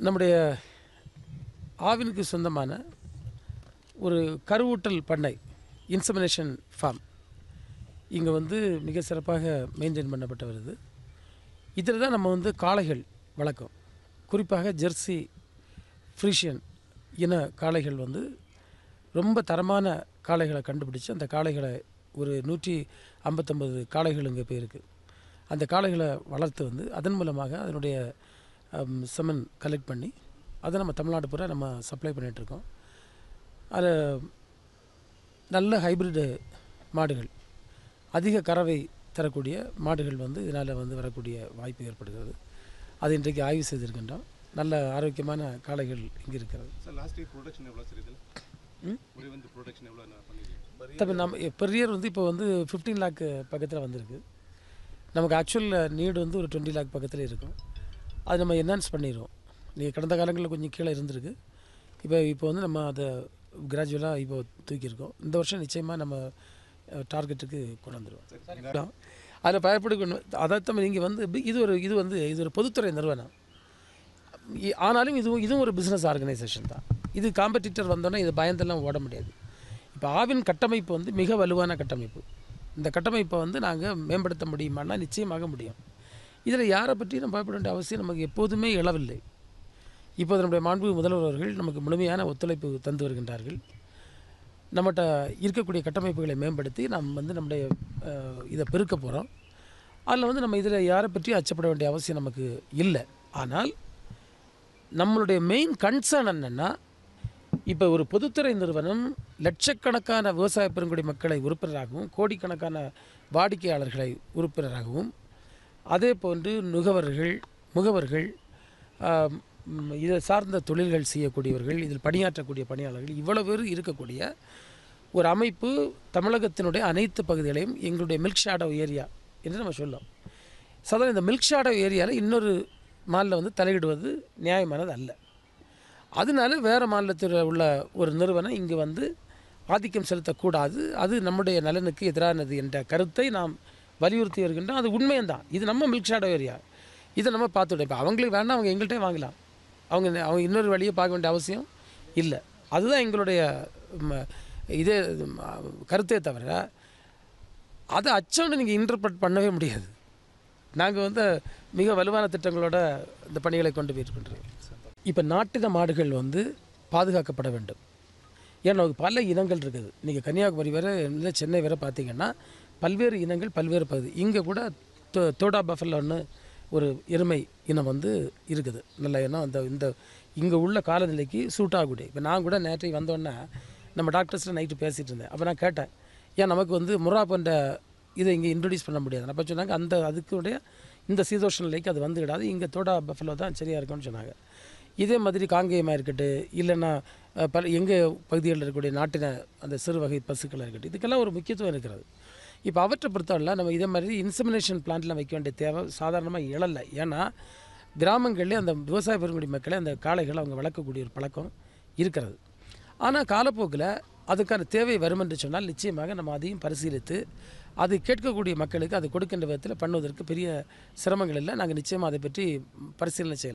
நம்முடைய ஆவினுக்கு சொந்தமான ஒரு கருவூட்டல் பண்ணை இன்சமினேஷன் ஃபார்ம் இங்கே வந்து மிக சிறப்பாக மெயின்டைன் பண்ணப்பட்டு வருது இதில் தான் நம்ம வந்து காளைகள் வளர்க்கோம் குறிப்பாக ஜெர்சி ஃப்ரீஷியன் இன காளைகள் வந்து ரொம்ப தரமான காளைகளை கண்டுபிடிச்சு அந்த காளைகளை ஒரு நூற்றி ஐம்பத்தொம்பது காளைகள் இங்கே இப்போ இருக்குது அந்த காளைகளை வளர்த்து வந்து அதன் மூலமாக அதனுடைய அம், செமன் கலெக்ட் பண்ணி அதை நம்ம தமிழ்நாடு பூரா நம்ம சப்ளை பண்ணிகிட்ருக்கோம் அது நல்ல ஹைபிரிடு மாடுகள் அதிக கறவை தரக்கூடிய மாடுகள் வந்து இதனால் வந்து வரக்கூடிய வாய்ப்பு ஏற்படுகிறது அது இன்றைக்கு ஆய்வு செய்திருக்கின்றோம் நல்ல ஆரோக்கியமான காளைகள் இங்கே இருக்கிறது சார் லாஸ்ட் இயர் ப்ரொடக்ஷன் எவ்வளோ சார் இதில் ம்? ஒரு வந்து ப்ரொடக்ஷன் எவ்வளோ நான் பண்ணிருக்கேன் தம்பி நம்ம பெரியர் வந்து இப்போ வந்து ஃபிஃப்டீன் லேக் பக்கத்தில் வந்திருக்கு நமக்கு ஆக்சுவல் நீடு வந்து ஒரு டுவெண்ட்டி லேக் பக்கத்தில் இருக்கும் அது நம்ம என்ஹான்ஸ் பண்ணிடுவோம் நீங்கள் கடந்த காலங்களில் கொஞ்சம் கீழே இருந்திருக்கு இப்போ இப்போ வந்து நம்ம அதை கிராஜுவலாக இப்போ தூக்கியிருக்கோம் இந்த வருஷம் நிச்சயமாக நம்ம டார்கெட்டுக்கு கொண்டு வந்துடுவோம் அதில் பயப்படக்கணும் அதாவது நீங்கள் வந்து பி- இது ஒரு இது வந்து இது ஒரு பொதுத்துறை நிறுவனம் இ- ஆனாலும் இதுவும் இதுவும் ஒரு பிஸ்னஸ் ஆர்கனைசேஷன் தான் இது காம்படிட்டர் வந்தோன்னே இது பயந்தெல்லாம் ஓட முடியாது இப்போ ஆவின் கட்டமைப்பு வந்து மிக வலுவான கட்டமைப்பு இந்த கட்டமைப்பை வந்து நாங்கள் மேம்படுத்த முடியுமானா நிச்சயமாக முடியும் இதில் யாரை பற்றி நம்ம பயப்பட வேண்டிய அவசியம் நமக்கு எப்போதுமே இழவில்லை இப்போது நம்முடைய மாண்பு முதல்வர் அவர்கள் நமக்கு முழுமையான ஒத்துழைப்பு தந்து வருகின்றார்கள் நம்மகிட்ட இருக்கக்கூடிய கட்டமைப்புகளை மேம்படுத்தி நாம் வந்து நம்முடைய அஹ், இதை பெருக்க போகிறோம் அதில் வந்து நம்ம இதில் யாரை பற்றியும் அச்சப்பட வேண்டிய அவசியம் நமக்கு இல்லை ஆனால் நம்மளுடைய மெயின் கன்சர்ன் என்னென்னா இப்போ ஒரு பொதுத்துறை நிறுவனம் லட்சக்கணக்கான விவசாய பெருங்குடி மக்களை உறுப்பினராகவும் கோடிக்கணக்கான வாடிக்கையாளர்களை உறுப்பினராகவும் அதே போன்று நுகவர்கள் முகவர்கள் ஆம், ம், இதை சார்ந்த தொழில்கள் செய்யக்கூடியவர்கள் இதில் பணியாற்றக்கூடிய பணியாளர்கள் இவ்வளவு பேர் இருக்கக்கூடிய ஒரு அமைப்பு தமிழகத்தினுடைய அனைத்து பகுதிகளையும் எங்களுடைய மில்க் ஷேடோ ஏரியா என்று நம்ம சொல்லலாம் சாதாரண இந்த மில்க் ஷேடோ ஏரியாவில் இன்னொரு மாலில் வந்து தலையிடுவது நியாயமானது அல்ல அதனால வேறு மாநிலத்தில் உள்ள ஒரு நிறுவனம் இங்கே வந்து ஆதிக்கம் செலுத்தக்கூடாது அது நம்முடைய நலனுக்கு எதிரானது என்ற கருத்தை நாம் வலியுறுத்தி வருகின்றோம் அது உண்மையந்தான் இது நம்ம மில்க் ஷேடோ ஏரியா இதை நம்ம பார்த்துட்டோம் இப்போ அவங்களுக்கு வேணால் அவங்க எங்கள்கிட்டே வாங்கலாம் அவங்க நெ- அவங்க இன்னொரு வழியை பார்க்க வேண்டிய அவசியம் இல்லை அதுதான் எங்களுடைய ம, இதே ம, கருத்தே தவிர அதை அச்சோன்னு நீங்கள் இன்டர்பிரட் பண்ணவே முடியாது நாங்கள் வந்து மிக வலுவான திட்டங்களோட இந்த பணிகளை கொண்டு போயிருக்கின்றோம் இப்போ நாட்டின மாடுகள் வந்து பாதுகாக்கப்பட வேண்டும் ஏன்னா நமக்கு பல இனங்கள் இருக்குது நீங்கள் கன்னியாகுமரி வரை இல்லை சென்னை வரை பார்த்தீங்கன்னா பல்வேறு இனங்கள் பல்வேறு பகுதி இங்கே கூட தோ- தோடா பஃபல்லோன்னு ஒரு எருமை இனம் வந்து இருக்குது நல்ல இனம் அந்த இந்த இங்கே உள்ள காலநிலைக்கு சூட் ஆகக்கூடிய இப்போ நான் கூட நேற்றைக்கு வந்தோன்னே நம்ம டாக்டர்ஸ்ட்டு நைட்டு பேசிகிட்டு இருந்தேன் அப்போ நான் கேட்டேன் ஏன் நமக்கு வந்து முறா போன்ற இதை இங்கே இன்ட்ரடியூஸ் பண்ண முடியாது அப்போ சொன்னாங்க அந்த அதுக்குடைய இந்த சீதோஷ நிலைக்கு அது வந்துவிடாது இங்கே தோடா பஃபலோ தான் சரியாக இருக்கும்னு சொன்னாங்க இதே மாதிரி காங்கேயமாக இருக்கட்டும் இல்லைன்னா அஹ், பல எங்கள் பகுதிகளில் இருக்கக்கூடிய நாட்டின அந்த சிறு வகை பசுக்களாக இருக்கட்டும் இதுக்கெல்லாம் ஒரு முக்கியத்துவம் இருக்கிறது இப்போ அவற்றை பொறுத்தவரை நம்ம இதே மாதிரி இன்சமினேஷன் பிளான்ட்லாம் வைக்க வேண்டிய தேவை சாதாரணமாக இழலை ஏன்னா கிராமங்கள்லேயே அந்த விவசாய பெருங்குடி மக்களை அந்த காளைகளை அவங்க வளர்க்கக்கூடிய ஒரு பழக்கம் இருக்கிறது ஆனால் காலப்போக்கில் அதுக்கான தேவை வரும் என்று சொன்னால் நிச்சயமாக நம்ம அதையும் பரிசீலித்து அது கேட்கக்கூடிய மக்களுக்கு அது கொடுக்கின்ற விதத்தில் பண்ணுவதற்கு பெரிய சிரமங்கள் இல்லை நாங்கள் நிச்சயமாக அதை பற்றி பரிசீலனை செய்யலாம்